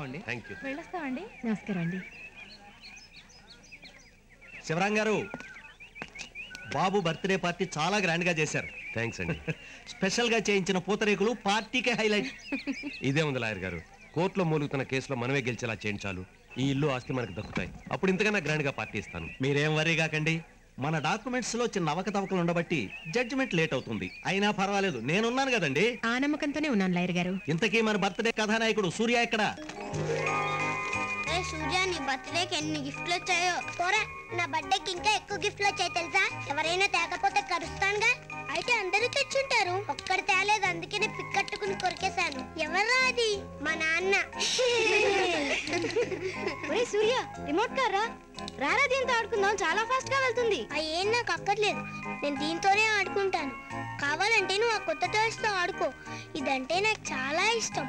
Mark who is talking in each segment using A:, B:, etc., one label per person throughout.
A: వస్తామండి
B: thank you
C: వెళ్ళొస్తామండి నమస్కారం అండి
A: శివరాం గారు బాబు బర్త్డే పార్టీ చాలా గ్రాండ్ గా చేశారు
B: థ్యాంక్స్ అండి
A: స్పెషల్ గా చేయించిన పూతరేకులు పార్టీకే హైలైట్
B: ఇదే ఉంది లాయర్ గారు కోర్టులో మూలుగుతున్న కేసులో మనమే గెలిచేలా చేయించాలు ఈ ఇల్లు ఆస్తి మనకు దక్కుతాయి అప్పుడు ఇంతకన్నా గ్రాండ్ గా పార్టీ ఇస్తాను
A: మీరేం వరీ కాకండి మన డాక్యుమెంట్స్ లో చిన్న అవకతవకలు ఉండబట్టి జడ్జిమెంట్ లేట్ అవుతుంది అయినా పర్వాలేదు నేనున్నాను కదండి
C: ఆ నమ్మకంతోనే ఉన్నాను లాయర్ గారు
A: ఇంతకీ మన బర్త్డే కథానాయకుడు సూర్య ఎక్కడ
D: ఏ సూర్య నీ బర్త్డేకి ఎన్ని గిఫ్ట్లు వచ్చాయో పోరా నా బర్త్డేకి ఇంకా ఎక్కువ గిఫ్ట్లు వచ్చాయి తెలుసా ఎవరైనా తేకపోతే కరుస్తానుగా అయితే అందరూ తెచ్చుంటారు ఒక్కడు తేలేదు అందుకనే పిక్కట్టుకుని కొరికేశాను ఎవరా అది మా నాన్న ఒరే సూర్య రిమోట్ కారా రారా దీంతో ఆడుకుందాం చాలా ఫాస్ట్ గా వెళ్తుంది ఏం నాకు అక్కర్లేదు నేను దీంతోనే ఆడుకుంటాను కావాలంటే నువ్వు ఆ కొత్త టాయ్స్ తో ఆడుకో ఇదంటే నాకు చాలా ఇష్టం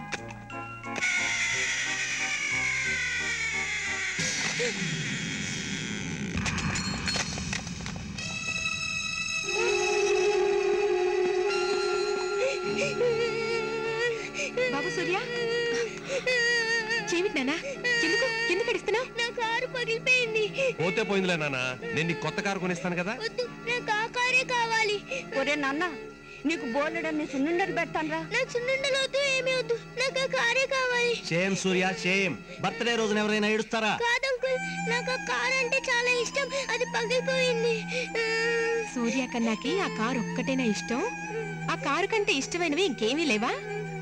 C: బాబు సూర్య చేమిటి నాన్న ఎందుకు ఎందుకు అడుస్తున్నావు
D: నా కారు పగిలిపోయింది
B: పోతే పోయిందిలే నాన్న నేను నీకు కొత్త కారు కొనిస్తాను కదా
D: వద్దు నాకు ఆ కారే కావాలి
E: ఒరే నాన్న నీకు బోలెడన్ని సున్నుండలు పెడతానరా
D: నాకు సున్నుండలు వద్దు ఏమీ వద్దు నాకు ఆ కారే కావాలి
A: షేమ్ సూర్య షేమ్ బర్త్డే రోజున ఎవరైనా ఏడుస్తారా
D: కాదు అంకుల్ నాకు ఆ కార్ అంటే చాలా ఇష్టం అది పగిలిపోయింది
C: సూర్య కన్నాకి ఆ కారు ఒక్కటేనా ఇష్టం ఆ కారు కంటే ఇష్టమైనవి ఇంకేమీ లేవా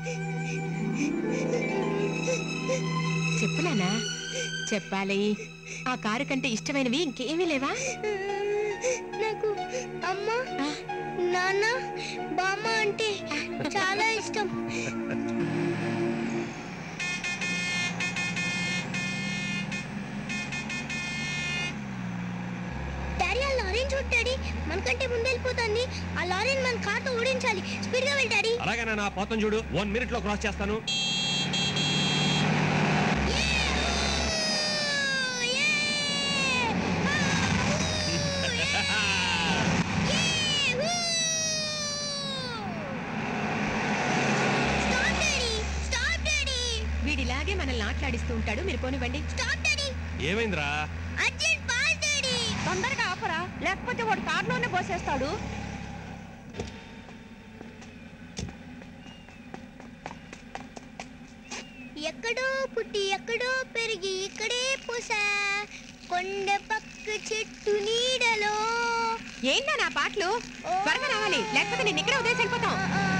C: చెప్పు నాన్న చెప్పాలి ఆ కారు కంటే ఇష్టమైనవి ఇంకేమీ లేవా
D: నాకు అమ్మ
C: ఆ,
D: నాన్న బామ్మ అంటే చాలా ఇష్టం డాడీ ఆ లారీని చూడు డాడీ మనకంటే ముందు వెళ్ళిపోతుంది ఆ లారీని మన కార్తో ఓడించాలి స్పీడ్ గా వెళ్ళి డాడీ
B: అలాగే నాన్న పోతం చూడు వన్ మినిట్ లో క్రాస్ చేస్తాను
D: స్టాప్ డాడీ స్టాప్ డాడీ
C: వీడిలాగే మనల్ని ఆటలాడిస్తూ ఉంటాడు మీరు పోనివ్వండి
D: స్టాప్ డాడీ
B: ఏమైందిరా
D: అర్జెంట్ పాస్ డాడీ
E: తొందరగా ఆపరా లేకపోతే వాడు కారులోనే పోసేస్తాడు
D: ఎక్కడో పుట్టి ఎక్కడో పెరిగి ఇక్కడే పూసా కొండ పక్క చెట్టు నీడలో
C: ఏంటా నా పాటలు త్వరగా రావాలి లేకపోతే నేను ఇక్కడే ఉదయం వెళ్ళిపోతాం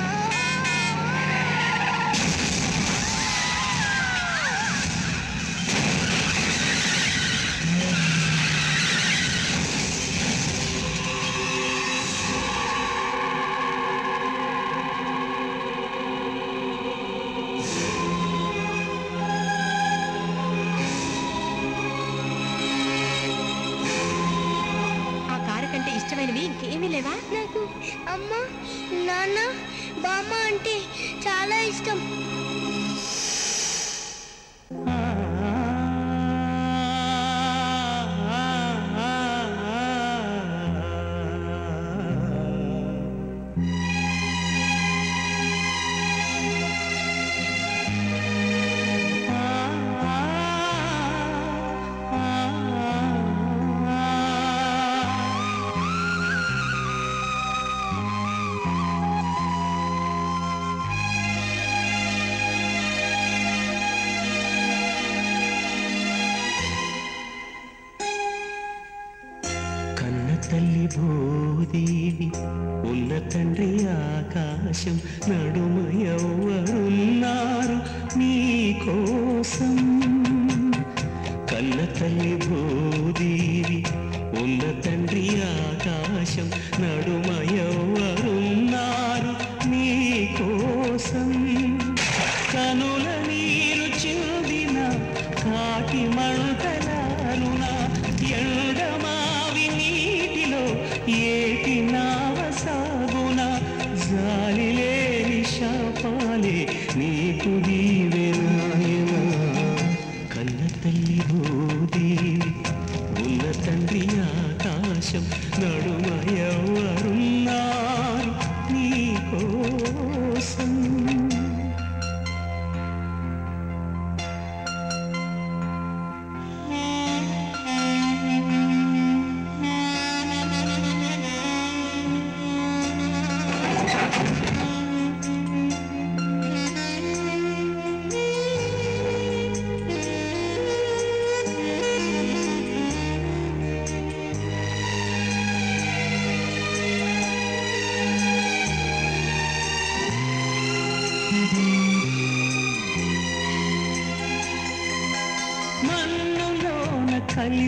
C: ఆ కారు కంటే ఇష్టమైనవి ఇంకేమీ లేవా
D: నాకు అమ్మ నాన్న బామ్మ అంటే చాలా ఇష్టం
F: కన్న తల్లి భూదేవి ఉన్న తండ్రి ఆకాశం నడుమ ఎవరున్నారు నీ కోసం కన్న తల్లి భూదేవి ఉన్న తండ్రి ఆకాశం నడుమ ఎవరున్నారు నీ కోసం కనుల నీరు చిందిన కాటి మంటలారున ఎండమావి నీటిలో ఏటి నావ సాగున జాలి లేని శాపాలే నీకు దీవెనాయనా కన్న తల్లి భూదేవి ఉన్న తండ్రి ఆకాశం నడుమ ఎవరున్నారు నీ కోసం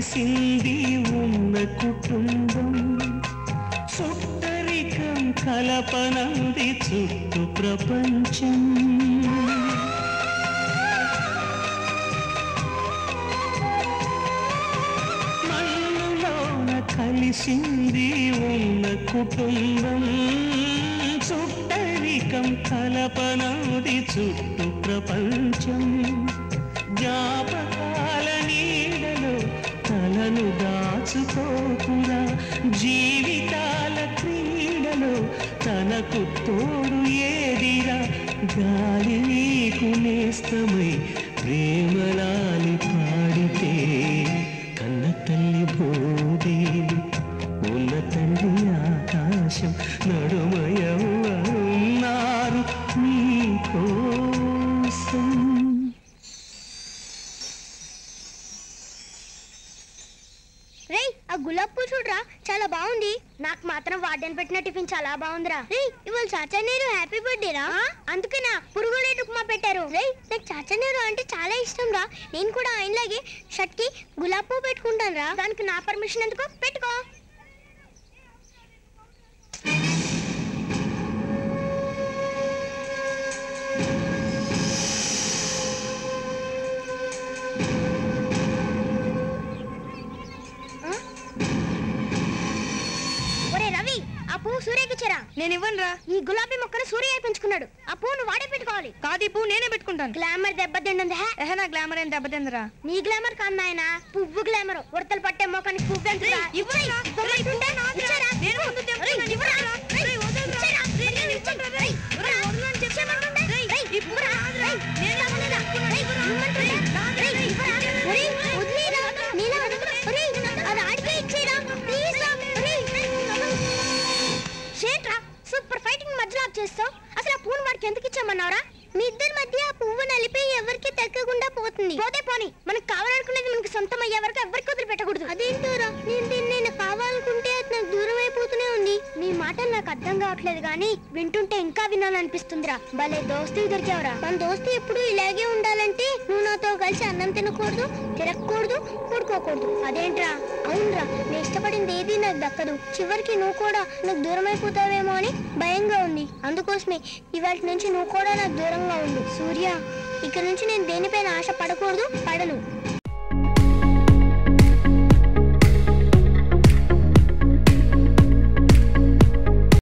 F: కలిసింది ఉన్న కుటుంబం చుట్టరికం కలపనంది చుట్టూ ప్రపంచం మన్నులోన కలిసింది ఉన్న కుటుంబం చుట్టరికం కలపనంది చుట్టూ ప్రపంచం జ్ఞాపకాల నీడలో తలను దాచుకోకురా జీవితాల క్రీడలో తనకు తోడు ఏదిరా గాలి నీకు నేస్తమై ప్రేమలాలి పాడితే కన్న తల్లి భూదేవి ఉన్న తల్లి ఆకాశం నడుమయన్నారు నీ కోసం
D: రేయ్ ఆ గులాబ్ పువ్వు చూడరా చాలా బాగుంది నాకు మాత్రం వార్డెన్ పెట్టిన టిఫిన్ చాలా బాగుందిరా రేయ్ ఇవాళ చాచా నీరు హ్యాపీ బర్త్డే రా అందుకేనా పురుగులేటి ఉప్మా పెట్టారు రేయ్ నాకు చాచా నీరు అంటే చాలా ఇష్టం రా నేను కూడా ఆయనలాగే షర్ట్ కి గులాబ్ పువ్వు పెట్టుకుంటాను రా దానికి నా పర్మిషన్ ఎందుకో పెట్టుకో ఒరే రవి ఆ పువ్వు సూర్యకి ఇచ్చారా
E: నేను ఇవ్వను రా
D: ఈ గులాబీ మొక్కను సూర్య పెంచుకున్నాడు ఆ పువ్వును వాడే పెట్టుకోవాలి
E: కాదు ఈ పువ్వు నేనే పెట్టుకుంటాను
D: గ్లామర్ దెబ్బతిండింది హే
E: ఎహే నా గ్లామర్ ఏం దెబ్బతిందిరా
D: నీ గ్లామర్ కాదు నాయన పువ్వు గ్లామర్ ఉడతలు పట్టే మొఖానికి పువ్వు పెంచుతా.
E: రేయ్, ఇవ్వరా?
D: ఇవ్వమంటుంటే
E: రేయ్, నాదిరా.
D: ఇచ్చారా?
E: నేను ముందు తెంపుకున్నాను.
D: రేయ్, ఇవ్వరా?
E: రేయ్,
D: రేయ్,
E: వదలరా.
D: ఇచ్చారా?
E: రేయ్, నేను
D: రేయ్,
E: ఇవ్వను.
D: రేయ్,
E: రేయ్,
D: ఇవ్వరా?
E: వదలని చెప్పాను.
D: ఇచ్చేయమంటుంటే?
E: రేయ్,
D: రేయ్,
E: ఇవ్వరా?
D: ఇవ్వరా?
E: రేయ్,
D: రేయ్,
E: నేను
D: ఇవ్వరా?
E: ఇవ్వను.
D: రేయ్, ఇవ్వమంటుంటే?
E: రేయ్, నాదిరా.
D: రేయ్, ఇవ్వరా?
E: రేయ్,
D: రేయ్, వదిలేయరా? నీలా వదలదు. రేయ్, అది ఆడికే ఇచ్చేయరా? ప్లీజ్ రా. రేయ్, ఏంట్రా సూపర్ ఫైటింగ్ మధ్యలో ఆప్ చేస్తావు అసలు ఆ పువ్వును వాడికి ఎందుకు ఇచ్చామన్నావురా మీ ఇద్దరి మధ్య ఆ పువ్వు నలిపి ఎవరికి తగ్గకుండా పోతుంది పోతే పోని మనకు కావాలనుకునేది మనకి సొంతం అయ్యే వరకు ఎవరికి వదిలిపెట్టకూడదు అదేంటోరా నేను దీన్ని నేను కావాలనుకుంటే అది నాకు దూరం అయిపోతూనే ఉంది నీ మాటలు నాకు అర్థం కావట్లేదు కానీ వింటుంటే ఇంకా వినాలనిపిస్తుందిరా భలే దోస్తీ దొరికావురా మన దోస్తీ ఎప్పుడు ఇలాగే ఉండాలంటే నువ్వు నాతో కలిసి అన్నం తినకూడదు తిరగకూడదు పడుకోకూడదు అదేంట్రా అవునరా నేను ఇష్టపడింది ఏది నాకు దక్కదు చివరికి నువ్వు కూడా నాకు దూరం అయిపోతావేమో అని భయంగా ఉంది అందుకోసమే ఇవాళ నుంచి నువ్వు కూడా నాకు దూరంగా ఉండు సూర్య ఇక నుంచి నేను దేనిపైన ఆశ పడకూడదు పడను